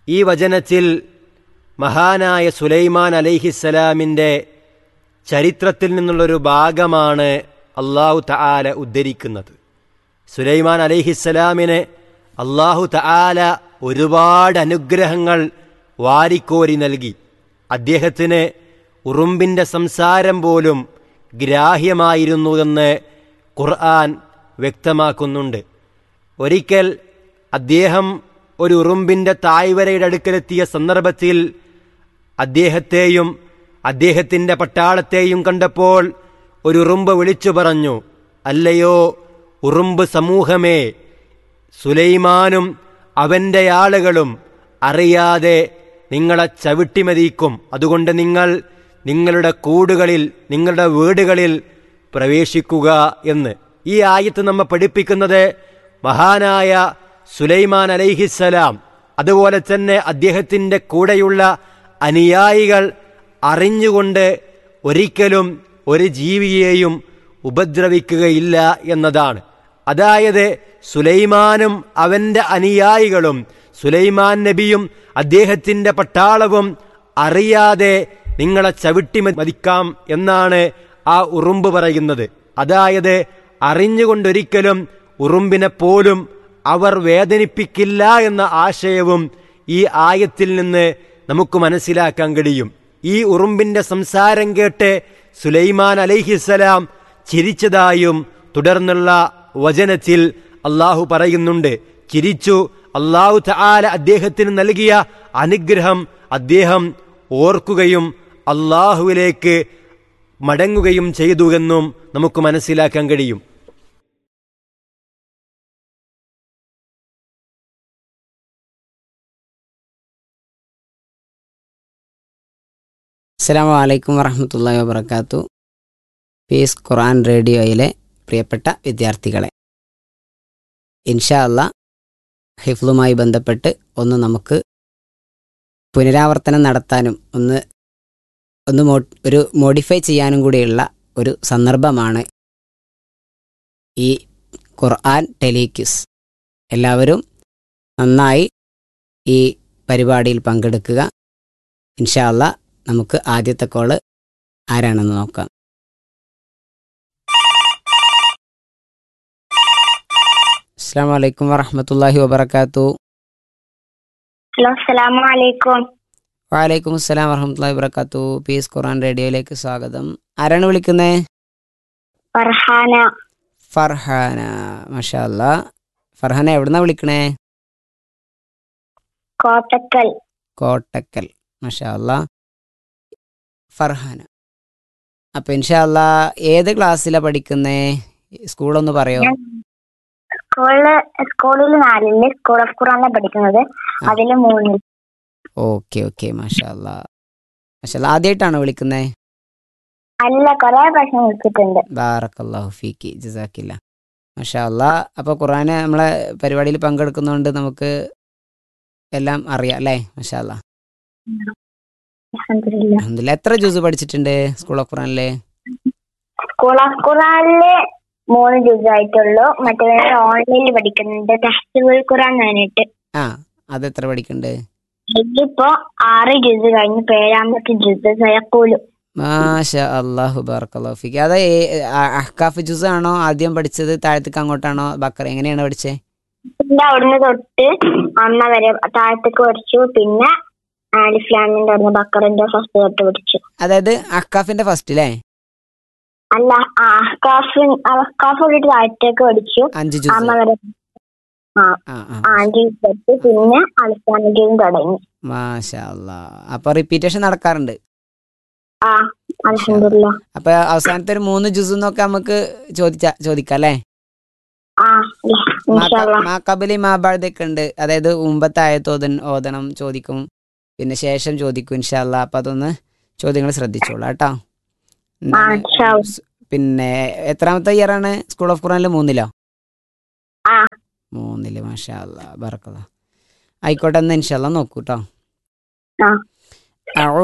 ഈ വചനത്തിൽ മഹാനായ സുലൈമാൻ അലൈഹിസ്സലാമിൻ്റെ ചരിത്രത്തിൽ നിന്നുള്ളൊരു ഭാഗമാണ് അള്ളാഹു തആല ഉദ്ധരിക്കുന്നത് സുലൈമാൻ അലൈഹിസ്സലാമിന് അള്ളാഹു തആല ഒരുപാട് അനുഗ്രഹങ്ങൾ വാരിക്കോരി നൽകി അദ്ദേഹത്തിന് ഉറുമ്പിൻ്റെ സംസാരം പോലും ഗ്രാഹ്യമായിരുന്നുവെന്ന് ഖുർആൻ വ്യക്തമാക്കുന്നുണ്ട് ഒരിക്കൽ അദ്ദേഹം ഒരു ഉറുമ്പിൻ്റെ തായ്വരയുടെ അടുക്കലെത്തിയ സന്ദർഭത്തിൽ അദ്ദേഹത്തെയും അദ്ദേഹത്തിൻ്റെ പട്ടാളത്തെയും കണ്ടപ്പോൾ ഒരു ഉറുമ്പ് വിളിച്ചു പറഞ്ഞു അല്ലയോ ഉറുമ്പ് സമൂഹമേ സുലൈമാനും അവൻ്റെ ആളുകളും അറിയാതെ നിങ്ങളെ ചവിട്ടിമതിക്കും അതുകൊണ്ട് നിങ്ങൾ നിങ്ങളുടെ കൂടുകളിൽ നിങ്ങളുടെ വീടുകളിൽ പ്രവേശിക്കുക എന്ന് ഈ ആയത്ത് നമ്മെ പഠിപ്പിക്കുന്നത് മഹാനായ സുലൈമാൻ അലൈഹിസ്സലാം അതുപോലെ തന്നെ അദ്ദേഹത്തിൻ്റെ കൂടെയുള്ള അനുയായികൾ അറിഞ്ഞുകൊണ്ട് ഒരിക്കലും ഒരു ജീവിയെയും ഉപദ്രവിക്കുകയില്ല എന്നതാണ് അതായത് സുലൈമാനും അവൻ്റെ അനുയായികളും സുലൈമാൻ നബിയും അദ്ദേഹത്തിൻ്റെ പട്ടാളവും അറിയാതെ നിങ്ങളെ ചവിട്ടി മതിക്കാം എന്നാണ് ആ ഉറുമ്പ് പറയുന്നത് അതായത് അറിഞ്ഞുകൊണ്ടൊരിക്കലും ഉറുമ്പിനെ പോലും അവർ വേദനിപ്പിക്കില്ല എന്ന ആശയവും ഈ ആയത്തിൽ നിന്ന് നമുക്ക് മനസ്സിലാക്കാൻ കഴിയും ഈ ഉറുമ്പിന്റെ സംസാരം കേട്ട് സുലൈമാൻ അലൈഹിസലാം ചിരിച്ചതായും തുടർന്നുള്ള വചനത്തിൽ അള്ളാഹു പറയുന്നുണ്ട് ചിരിച്ചു അള്ളാഹു തആല അദ്ദേഹത്തിന് നൽകിയ അനുഗ്രഹം അദ്ദേഹം ഓർക്കുകയും അള്ളാഹുവിലേക്ക് മടങ്ങുകയും ചെയ്തുവെന്നും നമുക്ക് മനസ്സിലാക്കാൻ കഴിയും അസ്സാം വലൈക്കും വറഹമത്തല്ലാ വാബർക്കാത്തു പീസ് ഖുറാൻ റേഡിയോയിലെ പ്രിയപ്പെട്ട വിദ്യാർത്ഥികളെ ഇൻഷാ അല്ല ഹിഫ്ലുമായി ബന്ധപ്പെട്ട് ഒന്ന് നമുക്ക് പുനരാവർത്തനം നടത്താനും ഒന്ന് ഒന്ന് മോ ഒരു മോഡിഫൈ ചെയ്യാനും കൂടിയുള്ള ഒരു സന്ദർഭമാണ് ഈ ഖുർആൻ ടെലിക്യൂസ് എല്ലാവരും നന്നായി ഈ പരിപാടിയിൽ പങ്കെടുക്കുക ഇൻഷാ അല്ല നമുക്ക് ആദ്യത്തെ കോള് ആരാണെന്ന് നോക്കാം അസ്സാം വലൈക്കും വറഹമത്തല്ലാഹി വബർക്കാത്തു ഹലോ അസ്സലാമു അലൈക്കും വാലൈക്കും അസ്സലാം വറഹമത്തല്ലാഹി വബർക്കാത്തു പീസ് ഖുറാൻ റേഡിയോയിലേക്ക് സ്വാഗതം ആരാണ് വിളിക്കുന്നത് ഫർഹാന ഫർഹാന മഷാ അല്ലാ ഫർഹാന എവിടുന്നാ വിളിക്കണേ കോട്ടക്കൽ കോട്ടക്കൽ മഷാ അല്ലാ ഫർഹാന അപ്പൊ ഇൻഷാ അല്ലാ ഏത് ക്ലാസ്സിലാ പഠിക്കുന്നേ സ്കൂളൊന്ന് പറയോ ഞാൻ സ്കൂളില് സ്കൂളിൽ നാലില് സ്കൂൾ ഓഫ് ഖുറാനിലാണ് പഠിക്കുന്നത് അതില് മൂന്നിൽ ഓക്കെ ഓക്കെ മാഷാ അല്ലാ മാഷാ അല്ലാ ആദ്യമായിട്ടാണോ വിളിക്കുന്നേ അല്ല കൊറേ പ്രാവശ്യം വിളിച്ചിട്ടുണ്ട് ബാറക്കല്ലാഹു ഫീക്ക് ജസാക്കില്ല മാഷാ അല്ലാ അപ്പോൾ ഖുറാന് നമ്മളെ പരിപാടിയിൽ പങ്കെടുക്കുന്നതുകൊണ്ട് നമുക്ക് എല്ലാം അറിയാം അല്ലേ മാഷാ അല്ലാ അൽഹംദുലില്ലാ. അൽഹംദുലില്ലാ എത്ര ജ്യൂസ് പഠിച്ചിട്ടുണ്ട് സ്കൂൾ ഓഫ് ഖുറാനിലെ സ്കൂൾ ഓഫ് ഖുറാനില് മൂന്ന് ജ്യൂസ് ആയിട്ടുള്ളൂ മറ്റേ ഓൺലൈനിൽ പഠിക്കുന്നുണ്ട് തഹ്സിബുൽ ഖുറാൻ കഴിഞ്ഞിട്ട് ആ അത് എത്ര പഠിക്കുന്നുണ്ട് ഇതിപ്പോ ആറ് ജ്യൂസ് കഴിഞ്ഞ് ഏഴാമത്തെ ജ്യൂസ് സയക്കൂലു മാഷാ അല്ലാഹു ബാറക്കല്ലാഹു ഫീക്ക് അത് ഏ- അ- അഹ്കാഫ് ജ്യൂസ് ആണോ ആദ്യം പഠിച്ചത് താഴത്തേക്ക് അങ്ങോട്ടാണോ ബക്കർ എങ്ങനെയാണ് പഠിച്ചത് പിന്നെ അവിടുന്ന് തൊട്ട് അമ്മ വരെ താഴത്തേക്ക് പഠിച്ചു പിന്നെ ആലിഫ്ലാമിന്റെ അവിടുന്ന് ബക്കറിന്റെ ഫസ്റ്റ് തൊട്ട് പഠിച്ചു അതായത് അഹ്കാഫിന്റെ ഫസ്റ്റ് അല്ലേ അല്ല അഹ്കാഫ് അഹ്കാഫ് തൊട്ട് താഴത്തേക്ക് പഠിച്ചു അഞ്ച് അമ്മ ജ്യൂസ് വരെ ആ ആ ആന്റി പഠിച്ചു പിന്നെ അലിഫ്ലാമിന്റെയും തുടങ്ങി മാഷാ അല്ലാ അപ്പൊ റിപ്പീറ്റേഷൻ നടക്കാറുണ്ട് ആ അലഹമില്ല അപ്പൊ അവസാനത്തെ ഒരു മൂന്ന് ജ്യൂസ് എന്നൊക്കെ നമുക്ക് ചോദിച്ചാ ചോദിക്കാം അല്ലേ ആ ഇൻഷാല്ലാ മാ കബലി മാബാഴതൊക്കെ ഉണ്ട് അതായത് മുമ്പത്തെ ആയത്ത് ഓതൻ ഓതണം ചോദിക്കും പിന്നെ ശേഷം ചോദിക്കും ഇൻഷാല്ല അപ്പൊ അതൊന്ന് ചോദ്യങ്ങൾ ശ്രദ്ധിച്ചോളൂ കേട്ടോ ആ ഇൻഷാ അല്ലാ. പിന്നെ എത്രാമത്തെ ഇയർ ആണ് സ്കൂൾ ഓഫ് ഖുറാനിൽ മൂന്നിലോ ആ. മൂന്നില് മാഷാ അല്ലാ ബറക്കത ആയിക്കോട്ടെ എന്നാ ഇൻഷാല്ല നോക്കൂ കേട്ടോ ആ.